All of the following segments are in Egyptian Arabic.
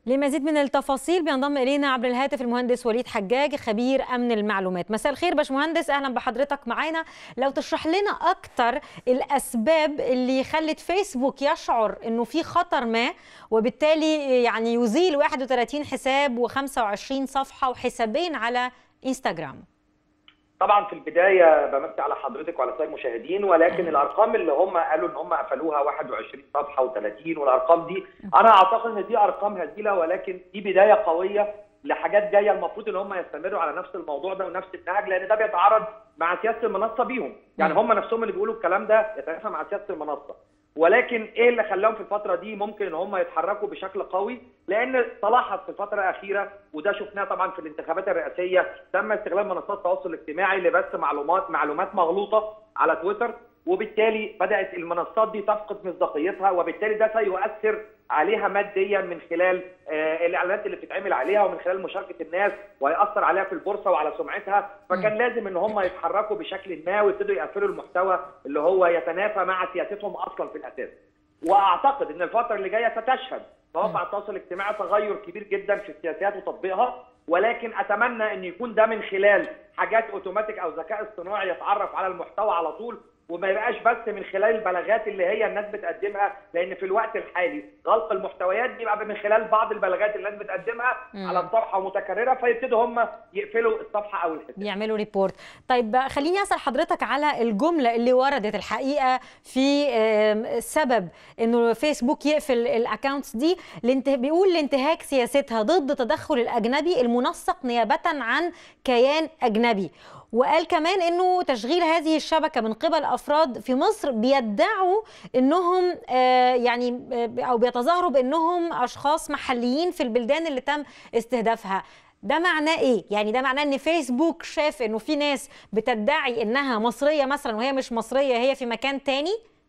لمزيد من التفاصيل بينضم الينا عبر الهاتف المهندس وليد حجاج خبير امن المعلومات مساء الخير باشمهندس اهلا بحضرتك معانا لو تشرح لنا اكتر الاسباب اللي خلت فيسبوك يشعر انه في خطر ما وبالتالي يعني يزيل 31 حساب و25 صفحه وحسابين على انستغرام طبعا في البدايه بمسي على حضرتك وعلى سائر المشاهدين ولكن الارقام اللي هم قالوا ان هم قفلوها 21 صفحه و30 والارقام دي انا اعتقد ان دي ارقام هزيله ولكن دي بدايه قويه لحاجات جايه المفروض ان هم يستمروا على نفس الموضوع ده ونفس النهج لان ده بيتعارض مع سياسه المنصه بيهم يعني هم نفسهم اللي بيقولوا الكلام ده يتنافى مع سياسه المنصه ولكن ايه اللي خلاهم في الفتره دي ممكن ان هم يتحركوا بشكل قوي لان تلاحظ في الفتره الاخيره وده شفناه طبعا في الانتخابات الرئاسيه تم استغلال منصات التواصل الاجتماعي لبث معلومات معلومات مغلوطه على تويتر وبالتالي بدات المنصات دي تفقد مصداقيتها وبالتالي ده سيؤثر عليها ماديا من خلال آه الاعلانات اللي بتتعمل عليها ومن خلال مشاركه الناس وهيأثر عليها في البورصه وعلى سمعتها فكان لازم ان هم يتحركوا بشكل ما ويبتدوا يقفلوا المحتوى اللي هو يتنافى مع سياستهم اصلا في الاساس. واعتقد ان الفتره اللي جايه ستشهد مواقع التواصل الاجتماعي تغير كبير جدا في السياسات وتطبيقها ولكن اتمنى ان يكون ده من خلال حاجات اوتوماتيك او ذكاء اصطناعي يتعرف على المحتوى على طول وما يبقاش بس من خلال البلاغات اللي هي الناس بتقدمها لان في الوقت الحالي غلق المحتويات دي بقى من خلال بعض البلاغات اللي الناس بتقدمها مم. على الصفحه متكرره فيبتدوا هم يقفلوا الصفحه او الحساب يعملوا ريبورت طيب خليني اسال حضرتك على الجمله اللي وردت الحقيقه في سبب انه فيسبوك يقفل الاكونتس دي بيقول لانتهاك سياستها ضد تدخل الاجنبي المنسق نيابه عن كيان اجنبي وقال كمان انه تشغيل هذه الشبكه من قبل افراد في مصر بيدعوا انهم يعني او بيتظاهروا بانهم اشخاص محليين في البلدان اللي تم استهدافها ده معناه ايه؟ يعني ده معناه ان فيسبوك شاف انه في ناس بتدعي انها مصريه مثلا وهي مش مصريه هي في مكان تاني؟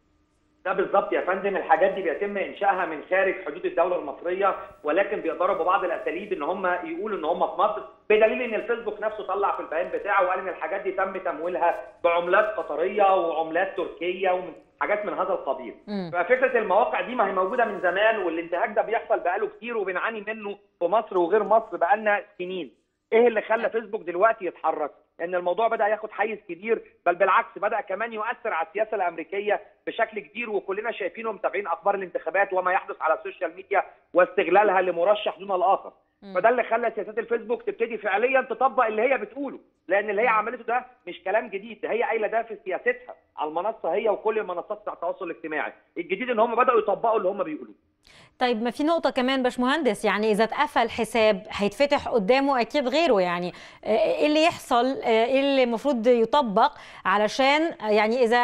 ده بالظبط يا فندم الحاجات دي بيتم انشائها من خارج حدود الدوله المصريه ولكن بيقدروا ببعض الاساليب ان هم يقولوا ان هم في مصر بدليل ان الفيسبوك نفسه طلع في البيان بتاعه وقال ان الحاجات دي تم تمويلها بعملات قطريه وعملات تركيه ومن حاجات من هذا القبيل ففكره المواقع دي ما هي موجوده من زمان والانتهاك ده بيحصل بقاله كتير وبنعاني منه في مصر وغير مصر بقالنا سنين ايه اللي خلى فيسبوك دلوقتي يتحرك ان الموضوع بدا ياخد حيز كبير بل بالعكس بدا كمان يؤثر على السياسه الامريكيه بشكل كبير وكلنا شايفينه ومتابعين اخبار الانتخابات وما يحدث على السوشيال ميديا واستغلالها لمرشح دون الاخر فده اللي خلى سياسات الفيسبوك تبتدي فعليا تطبق اللي هي بتقوله لان اللي هي عملته ده مش كلام جديد ده هي قايله ده في سياستها على المنصه هي وكل المنصات بتاع التواصل الاجتماعي الجديد ان هم بداوا يطبقوا اللي هم بيقولوه طيب ما في نقطة كمان باشمهندس يعني إذا اتقفل حساب هيتفتح قدامه أكيد غيره يعني إيه اللي يحصل إيه اللي المفروض يطبق علشان يعني إذا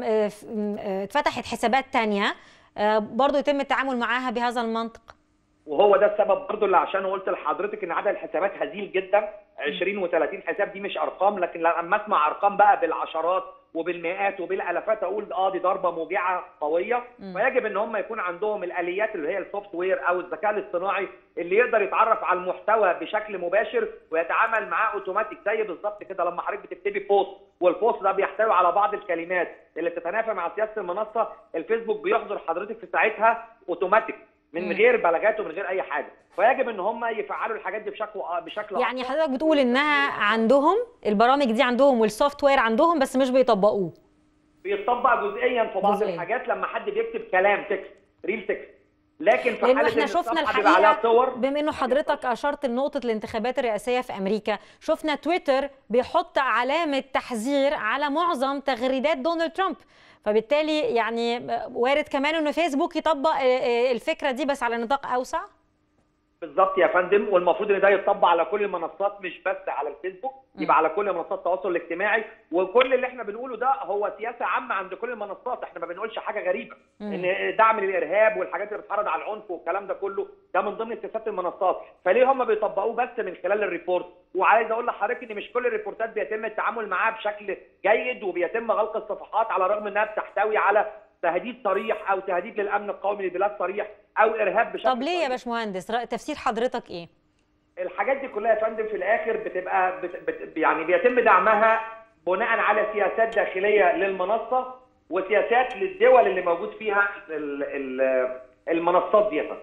اتفتحت حسابات تانية برضه يتم التعامل معاها بهذا المنطق وهو ده السبب برضه اللي عشان قلت لحضرتك ان عدد الحسابات هزيل جدا 20 و30 حساب دي مش ارقام لكن لما اسمع ارقام بقى بالعشرات وبالمئات وبالالافات اقول اه دي ضربه موجعه قويه فيجب ان هم يكون عندهم الاليات اللي هي السوفت وير او الذكاء الاصطناعي اللي يقدر يتعرف على المحتوى بشكل مباشر ويتعامل معاه اوتوماتيك زي بالظبط كده لما حضرتك بتكتبي بوست والبوست ده بيحتوي على بعض الكلمات اللي بتتنافى مع سياسه المنصه الفيسبوك بيحضر حضرتك في ساعتها اوتوماتيك من غير بلاغات ومن غير اي حاجه فيجب ان هم يفعلوا الحاجات دي بشكل بشكل يعني حضرتك بتقول انها عندهم البرامج دي عندهم والسوفت وير عندهم بس مش بيطبقوه بيطبق جزئيا في بعض جزئيا. الحاجات لما حد بيكتب كلام تكست ريل تكست لكن في حاله احنا شفنا الحقيقه بما انه حضرتك اشرت لنقطه الانتخابات الرئاسيه في امريكا شفنا تويتر بيحط علامه تحذير على معظم تغريدات دونالد ترامب فبالتالي يعني وارد كمان انه فيسبوك يطبق الفكره دي بس على نطاق اوسع بالظبط يا فندم والمفروض ان ده يتطبق على كل المنصات مش بس على الفيسبوك يبقى على كل منصات التواصل الاجتماعي وكل اللي احنا بنقوله ده هو سياسه عامه عند كل المنصات احنا ما بنقولش حاجه غريبه مم. ان دعم للارهاب والحاجات اللي بتتعرض على العنف والكلام ده كله ده من ضمن سياسات المنصات فليه هم بيطبقوه بس من خلال الريبورت وعايز اقول لحضرتك ان مش كل الريبورتات بيتم التعامل معاها بشكل جيد وبيتم غلق الصفحات على الرغم انها بتحتوي على تهديد صريح او تهديد للامن القومي للبلاد صريح او ارهاب بشكل طب ليه يا باشمهندس تفسير حضرتك ايه الحاجات دي كلها يا فندم في الاخر بتبقى بت بت يعني بيتم دعمها بناء على سياسات داخليه للمنصه وسياسات للدول اللي موجود فيها ال ال المنصات دي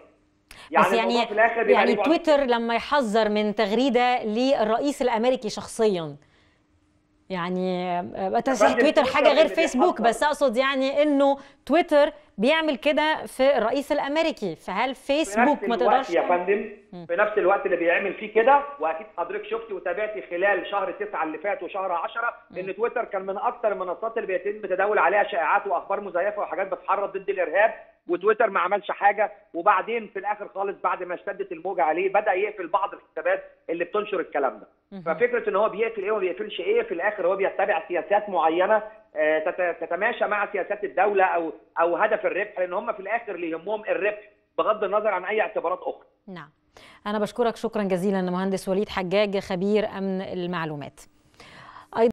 يعني بس الموضوع يعني في الاخر بيبقى يعني ليه بعد- تويتر لما يحذر من تغريده للرئيس الامريكي شخصيا يعني آه، تصحيح فندم، تويتر تويتر حاجه غير اللي فيسبوك بيحذر. بس اقصد يعني انه تويتر بيعمل كده في الرئيس الامريكي فهل في فيسبوك نفس ما الوقت تقدرش يا فندم في نفس الوقت اللي بيعمل فيه كده واكيد حضرتك شفتي وتابعتي خلال شهر تسعة اللي فات وشهر 10 ان تويتر كان من اكثر المنصات اللي بيتم تداول عليها شائعات واخبار مزيفه وحاجات بتحرض ضد الارهاب وتويتر ما عملش حاجه وبعدين في الاخر خالص بعد ما اشتدت الموجه عليه بدا يقفل بعض الحسابات اللي بتنشر الكلام ده ففكره ان هو بيقفل ايه وما بيقفلش ايه في الاخر هو بيتبع سياسات معينه آه، تت- تتماشى مع سياسات الدوله او او هدف الربح لان هم في الاخر اللي يهمهم الربح بغض النظر عن اي اعتبارات اخرى نعم أنا بشكرك شكرا جزيلا مهندس وليد حجاج خبير أمن المعلومات